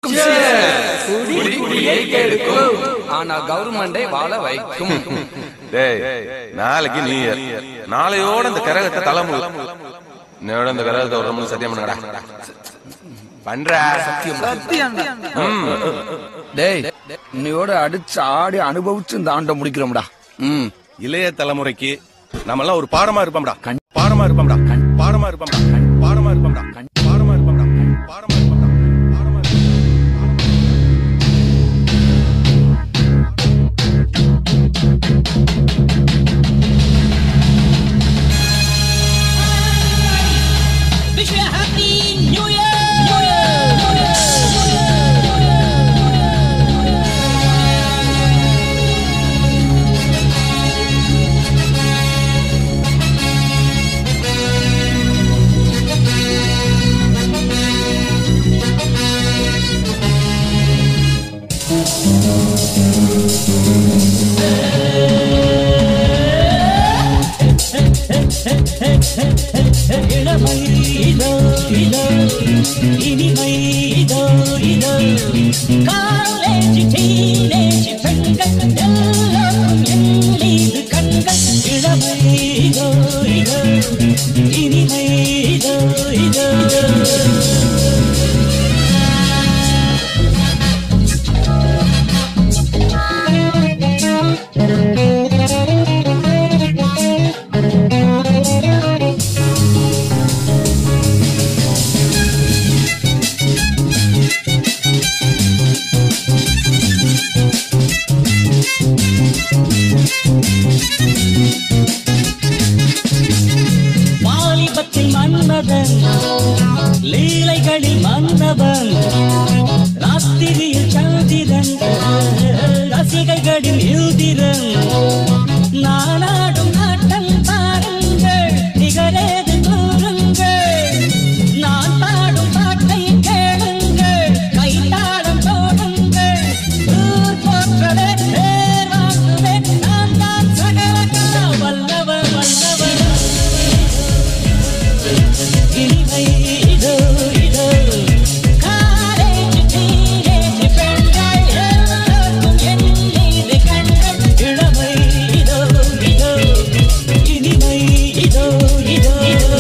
குடி குடியை கெடுக்கும் ஆனா கவர்மெண்டை வாழ வைக்கும் டேய் நாளைக்கு நீ நாளையோட இந்த கரகத்தை தலைமுறை இன்னையோட இந்த கரகத்தை ஒரு மணி சத்தியம் பண்ணுங்கடா பண்ற டேய் இன்னையோட அடிச்சு ஆடி அனுபவிச்சு இந்த ஆண்டை முடிக்கிறோம்டா ம் இளைய தலைமுறைக்கு நம்ம எல்லாம் ஒரு பாடமா இருப்போம்டா பாடமா இருப்போம்டா பாடமா இருப்போம்டா பாடமா இருப்போம்டா பாடமா இருப்போம்டா பாடமா இருப்போம்டா பாடமா இருப்போம்டா Wish you a happy new year! New year! New year! New year! New year! இளமை இதோ இதோ இனிமை இதோ இதோ காலேஜ் டீனேஜ் பெண்கள் எல்லோரும் என் மீது கண்கள் இளமை இதோ இதோ இனிமை இதோ இதோ வாலிபத்தில் மன்மதன் லீலைகளில் மன்னவன் ராத்திரியில் சந்திரன் ரசிகைகளில் யுதிரன் நானாடும் ஆட்டம் பாருங்கள் நிகரேது கூறுங்கள் நான் பாடும் பாட்டை கேளுங்கள் கைத்தாளம் போடுங்கள் ஊர் போற்றவே பேர் வாங்குவே நான் தான் சகல கலா வல்லவர் வல்லவர் இனிமை இதோ இதோ காலேஜ் டீனேஜ் பெண்கள் எல்லோருக்கும் என் மீது கண்கள் இளமை இதோ இதோ இனிமை இதோ இதோ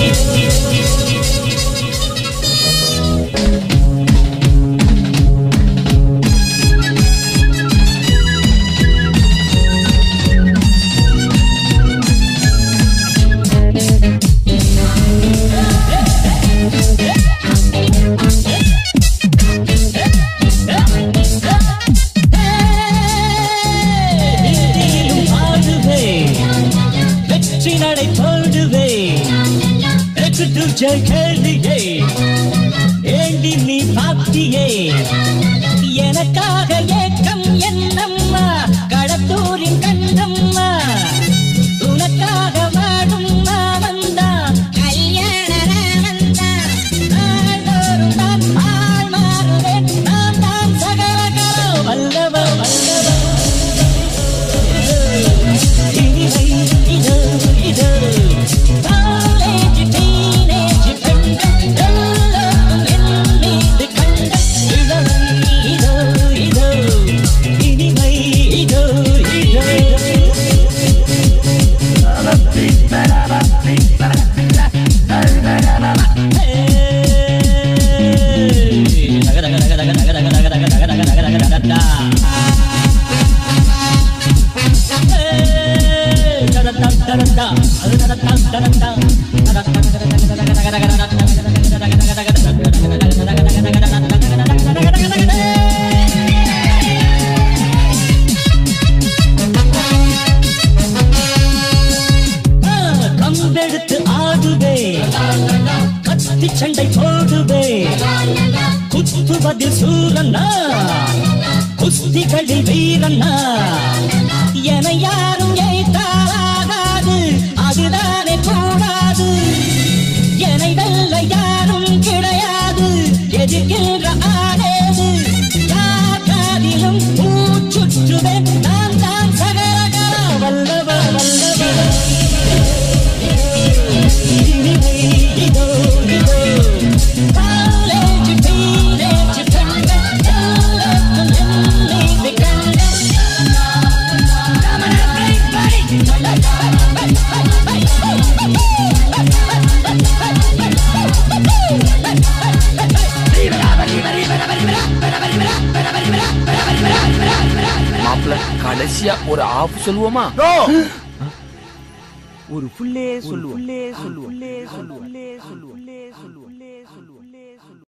ஹிந்தியிலும் ஆடுவேன் வெற்றி நடை போடுவேன் எட்டு துஜை கேள்வியே ஏண்டி நீ பாத்தியே எனக்காக ஏக்கம் என்னம்மா கடத்தூரின் கண்ணம்மா உனக்காக வாடும் மாவன்தான் கல்யாண ராமன்தான் நாள்தோறும் தான் ஆள் மாறுவேன் நான் தான் சகலகலோ வல்லவ வல்லவ இனிமை இதோ இதோ காலேஜ் டீனேஜ் பெண்கள் எல்லோரும் என் மீது கண்கள் இளமை இதோ இதோ இனிமை இதோ இதோ கம்பெடுத்து ஆடுவே கத்தி சண்டை போடுவே குத்துவதில் சூரண்ணா குஸ்திகளில் வீரண்ணா என யாரும் ஏத்தாலாகாது அதுதானே கூடாது என்னை வெல்ல யாரும் கிடையாது எதிர்க்கின்ற ஆடேது யார் காதிலும் பூச்சுற்றுவேன் நான் தான் சகலகலா வல்லவர் வல்லவர் இனிமை இதோ இதோ காலேஜ் டீனேஜ் பெண்கள் மாப்பிள்ள கடைசியா ஒரு ஆஃப் சொல்லுவோமா ஒரு ஃபுல்லே சொல்லுவோம் ஃபுல்லே சொல்லுவோம் ஃபுல்லே சொல்லுவோம்